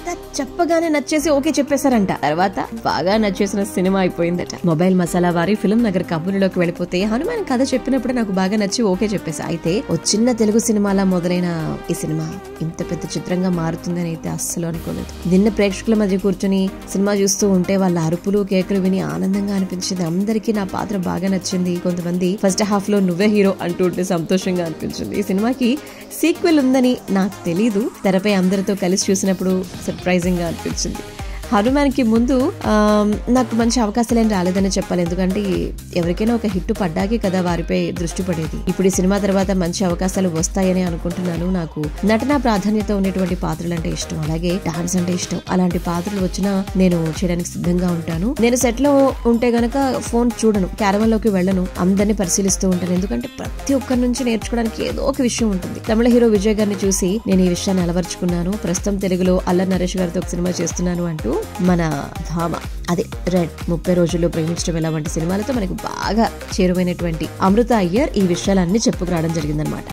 కథ చెప్పగానే నచ్చేసి ఓకే చెప్పేశారంట తర్వాత బాగా నచ్చేసిన సినిమా అయిపోయిందట మొబైల్ మసాలా వారి ఫిల్మ్ నగర్ కంపెనీలోకి వెళ్ళిపోతే హనుమాన్ కథ చెప్పినప్పుడు నాకు బాగా నచ్చి ఓకే చెప్పేసా అయితే ఓ చిన్న తెలుగు సినిమాలా మొదలైన ఈ సినిమా ఇంత పెద్ద చిత్రంగా మారుతుందని అయితే అస్సలు అనుకోలేదు నిన్న ప్రేక్షకుల మధ్య కూర్చొని సినిమా చూస్తూ ఉంటే వాళ్ళ అరుపులు కేకలు విని ఆనందంగా అనిపించింది అందరికీ నా పాత్ర బాగా నచ్చింది కొంతమంది ఫస్ట్ హాఫ్ లో నువ్వే హీరో అంటూ ఉంటే సంతోషంగా అనిపించింది ఈ సినిమాకి సీక్వెల్ ఉందని నాకు తెలీదు తెరపై అందరితో కలిసి చూసినప్పుడు సర్ప్రైజింగ్ గా అనిపించింది హనుమాన్ కి ముందు ఆమ్, నాకు మంచి అవకాశాలు ఏం రాలేదని చెప్పాలి ఎందుకంటే ఎవరికైనా ఒక హిట్ పడ్డాకే కదా వారిపై దృష్టి పడేది ఇప్పుడు ఈ సినిమా తర్వాత మంచి అవకాశాలు వస్తాయని అనుకుంటున్నాను నాకు నటన ప్రాధాన్యత ఉన్నటువంటి పాత్రలు అంటే ఇష్టం అలాగే డాన్స్ అంటే ఇష్టం అలాంటి పాత్రలు వచ్చినా నేను చేయడానికి సిద్ధంగా ఉంటాను నేను సెట్ లో ఉంటే గనక ఫోన్ చూడను క్యారవన్ లోకి వెళ్ళను అందరినీ పరిశీలిస్తూ ఉంటాను ఎందుకంటే ప్రతి ఒక్కరి నుంచి నేర్చుకోవడానికి ఏదో ఒక విషయం ఉంటుంది తమిళ హీరో విజయ్ గారిని చూసి నేను ఈ విషయాన్ని అలవర్చుకున్నాను ప్రస్తుతం తెలుగులో అల్లరి నరేష్ గారితో ఒక సినిమా చేస్తున్నాను అంటూ మన భామ అదే రెడ్ ముప్పై రోజుల్లో ప్రేమించడం ఎలా వంటి సినిమాలతో మనకు బాగా చేరువైనటువంటి అమృత అయ్యర్ ఈ విషయాలన్నీ చెప్పుకురావడం జరిగిందనమాట